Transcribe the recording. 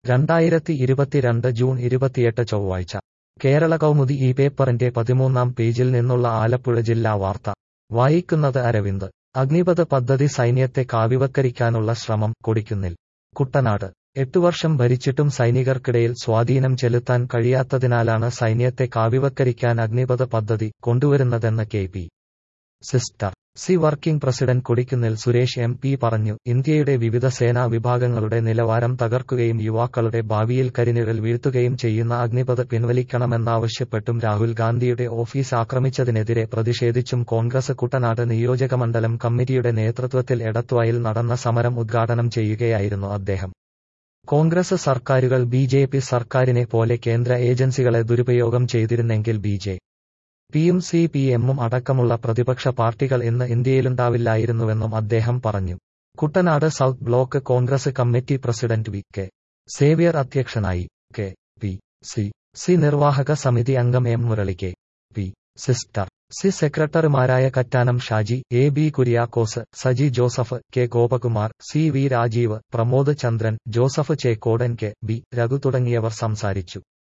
രണ്ടായിരത്തി ഇരുപത്തിരണ്ട് ജൂൺ ഇരുപത്തിയെട്ട് ചൊവ്വാഴ്ച കേരള കൗമുദി ഈ പേപ്പറിന്റെ പതിമൂന്നാം പേജിൽ നിന്നുള്ള ആലപ്പുഴ ജില്ലാ വാർത്ത വായിക്കുന്നത് അരവിന്ദ് അഗ്നിപഥ പദ്ധതി സൈന്യത്തെ കാവ്യവത്കരിക്കാനുള്ള ശ്രമം കൊടിക്കുന്നിൽ കുട്ടനാട് എട്ടു വർഷം ഭരിച്ചിട്ടും സൈനികർക്കിടയിൽ സ്വാധീനം ചെലുത്താൻ കഴിയാത്തതിനാലാണ് സൈന്യത്തെ കാവ്യവത്കരിക്കാൻ അഗ്നിപഥ പദ്ധതി കൊണ്ടുവരുന്നതെന്ന് K P sister C working president Kodikunnil Suresh M P പറഞ്ഞു ഇന്ത്യയുടെ വിവിധ സേനാ വിഭാഗങ്ങളുടെ നിലവാരം തകർക്കുകയും യുവാക്കളുടെ ഭാവിയിൽ കരിനിഴൽ വീഴ്ത്തുകയും ചെയ്യുന്ന അഗ്നിപഥ പിൻവലിക്കണമെന്നാവശ്യപ്പെട്ടും രാഹുൽ ഗാന്ധിയുടെ ഓഫീസ് ആക്രമിച്ചതിനെതിരെ പ്രതിഷേധിച്ചും കോൺഗ്രസ് കുട്ടനാട് നിയോജകമണ്ഡലം കമ്മിറ്റിയുടെ നേതൃത്വത്തിൽ എടത്വായിൽ നടന്ന സമരം ഉദ്ഘാടനം ചെയ്യുകയായിരുന്നു അദ്ദേഹം കോൺഗ്രസ് സർക്കാരുകൾ ബി ജെ പി സർക്കാരിനെ പോലെ കേന്ദ്ര ഏജൻസികളെ ദുരുപയോഗം ചെയ്തിരുന്നെങ്കിൽ ബി ജെ പിയും സി പി എമ്മും അടക്കമുള്ള പ്രതിപക്ഷ പാർട്ടികൾ ഇന്ന് ഇന്ത്യയിലുണ്ടാവില്ലായിരുന്നുവെന്നും അദ്ദേഹം പറഞ്ഞു Kuttanad south block Congress committee president V K Xavier അധ്യക്ഷനായി കെ പി സി സി നിർവാഹക സമിതി അംഗം M Murali K P sister C സെക്രട്ടറിമാരായ Kattanam Shaji A B Kuriakose Saji Joseph K Gopakumar C V Rajeev Pramod Chandran Joseph Chekkodan K B Raghu തുടങ്ങിയവർ സംസാരിച്ചു